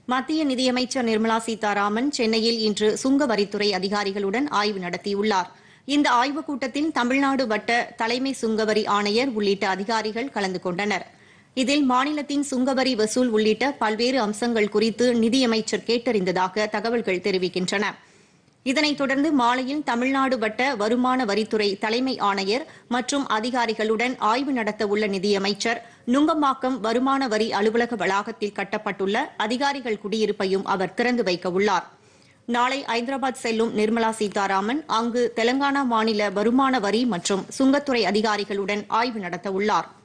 மத்திய நிதியமைச்சர் நிர்மலா சீதாராமன் சென்னையில் இன்று சுங்க வரித்துறை அதிகாரிகளுடன் ஆய்வு நடத்தியுள்ளார் இந்த ஆய்வுக் கூட்டத்தில் தமிழ்நாடு வட்ட தலைமை சுங்கவரி ஆணையர் உள்ளிட்ட அதிகாரிகள் கலந்து கொண்டனர் இதில் மாநிலத்தின் சுங்கவரி வசூல் உள்ளிட்ட பல்வேறு அம்சங்கள் குறித்து நிதியமைச்சர் கேட்டறிந்ததாக தகவல்கள் தெரிவிக்கின்றன இதனைத் தொடர்ந்து மாலையில் தமிழ்நாடு வட்ட வருமான வரித்துறை தலைமை ஆணையர் மற்றும் அதிகாரிகளுடன் ஆய்வு நடத்த உள்ள நிதியமைச்சர் நுங்கம்பாக்கம் வருமான வரி அலுவலக வளாகத்தில் கட்டப்பட்டுள்ள அதிகாரிகள் குடியிருப்பையும் அவர் திறந்து வைக்க உள்ளார் நாளை ஐதராபாத் செல்லும் நிர்மலா சீதாராமன் அங்கு தெலங்கானா மாநில வருமான வரி மற்றும் சுங்கத்துறை அதிகாரிகளுடன் ஆய்வு நடத்த உள்ளாா்